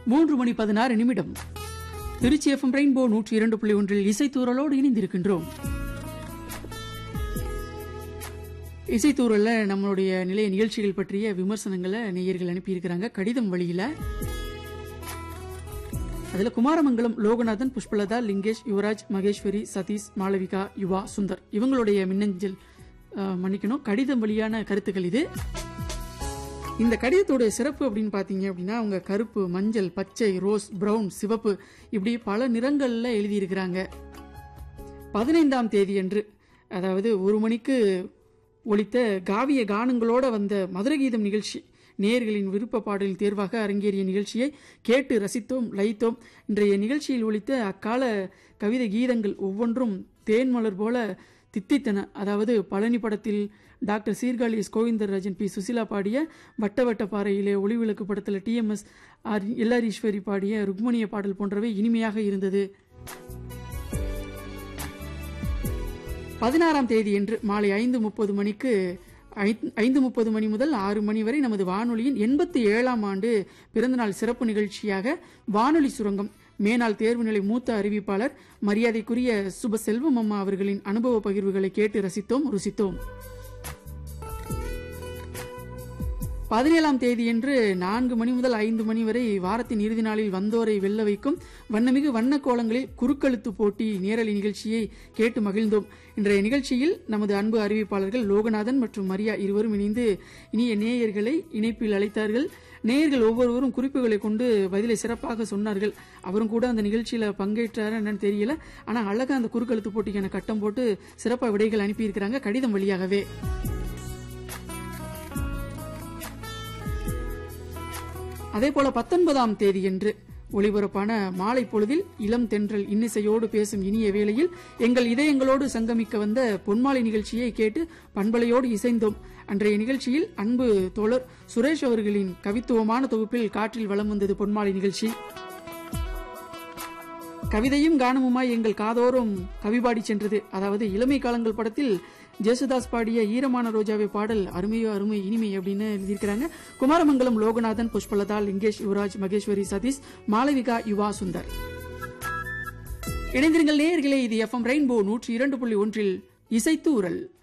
மூன்று மணி பதினாறு நிமிடம் திருச்சி எஃப்எம் ரெயின்போ நூற்றி இரண்டு புள்ளி ஒன்றில் இசைத்தூரலோடு இணைந்திருக்கின்றோம் இசைத்தூரல்ல நம்மளுடைய நிலைய நிகழ்ச்சிகள் பற்றிய விமர்சனங்களை நேயர்கள் அனுப்பியிருக்கிறாங்க கடிதம் வழியில அதுல குமாரமங்கலம் லோகநாதன் புஷ்பலதா லிங்கேஷ் யுவராஜ் மகேஸ்வரி சதீஷ் மாளவிகா யுவா சுந்தர் இவங்களுடைய மின்னஞ்சல் அஹ், மன்னிக்கணும் கடிதம் வழியான கருத்துக்கள் இது இந்த கடிதத்தோட சிறப்பு அப்படின்னு பார்த்தீங்க அப்படின்னா அவங்க கருப்பு மஞ்சள் பச்சை ரோஸ் பிரவுன் சிவப்பு இப்படி பல நிறங்கள்ல எழுதியிருக்கிறாங்க பதினைந்தாம் தேதியன்று அதாவது ஒரு மணிக்கு ஒலித்த காவிய கானங்களோட வந்த மதுர கீதம் நிகழ்ச்சி நேயர்களின் விருப்ப பாடலில் தேர்வாக அரங்கேறிய நிகழ்ச்சியை கேட்டு ரசித்தோம் லயித்தோம் இன்றைய நிகழ்ச்சியில் ஒலித்த அக்கால கவிதை கீதங்கள் ஒவ்வொன்றும் தேன்மலர் போல தித்தித்தன அதாவது பழனி படத்தில் doctor Sirkazhi S Govindarajan P Susheela பாடிய வட்ட வட்ட பாறையிலே ஒளிவிளக்கு படத்தில் டிஎம்எஸ் ஆர் எல்லாரீஸ்வரி பாடிய ருக்மணிய பாடல் போன்றவை இனிமையாக இருந்தது பதினாறாம் தேதியன்று மாலை ஐந்து முப்பது மணிக்கு ஐ- ஐந்து முப்பது மணி முதல் ஆறு மணி வரை நமது வானொலியின் எண்பத்தி ஏழாம் ஆண்டு பிறந்தநாள் சிறப்பு நிகழ்ச்சியாக வானொலி சுரங்கம் மேனாள் தேர்வு நிலை மூத்த அறிவிப்பாளர் மரியாதைக்குரிய சுப செல்வம் அம்மா அவர்களின் அனுபவ பகிர்வுகளை கேட்டு ரசித்தோம் ருசித்தோம் பதினேழாம் தேதியன்று நான்கு மணி முதல் ஐந்து மணி வரை வாரத்தின் இறுதி நாளில் வந்தோரை வெல்ல வைக்கும் வண்ணமிகு வண்ண கோலங்களில் குறுக்கெழுத்து போட்டி நேரலை நிகழ்ச்சியை கேட்டு மகிழ்ந்தோம் இன்றைய நிகழ்ச்சியில் நமது அன்பு அறிவிப்பாளர்கள் லோகநாதன் மற்றும் மரியா இருவரும் இணைந்து இனிய நேயர்களை இணைப்பில் அழைத்தார்கள் நேயர்கள் ஒவ்வொருவரும் குறிப்புகளை கொண்டு பதிலை சிறப்பாக சொன்னார்கள் அவரும் கூட அந்த நிகழ்ச்சியில பங்கேற்றாரா என்னன்னு தெரியல ஆனா அழகா அந்த குறுக்கெழுத்து போட்டிக்கான கட்டம் போட்டு சிறப்பா விடைகள் அனுப்பியிருக்கிறாங்க கடிதம் வழியாகவே அதே போல பத்தொன்பதாம் தேதியன்று ஒளிபரப்பான மாலை பொழுதில் இளம் தென்றல் இன்னிசையோடு பேசும் இனிய வேளையில் எங்கள் இதயங்களோடு சங்கமிக்க வந்த பொன்மாலை நிகழ்ச்சியை கேட்டு பண்பலையோடு இசைந்தோம் அன்றைய நிகழ்ச்சியில் அன்பு தோழர் சுரேஷ் அவர்களின் கவித்துவமான தொகுப்பில் காற்றில் வலம் வந்தது பொன்மாலை நிகழ்ச்சி கவிதையும் கானமுமாய் எங்கள் காதோறும் கவிபாடி சென்றது அதாவது இளமை காலங்கள் படத்தில் ஜேசுதாஸ் பாடிய ஈரமான ரோஜாவை பாடல் அருமையோ அருமை இனிமை அப்படின்னு எழுதியிருக்கிறாங்க குமாரமங்கலம் லோகநாதன் புஷ்பலதா லிங்கேஷ் யுவராஜ் மகேஸ்வரி சதீஷ் மாளவிகா யுவா சுந்தர் இணைந்திருங்கள் நேயர்களே இது எஃப்எம் ரெயின்போ நூற்றி இரண்டு புள்ளி ஒன்றில் இசைத்தூரல்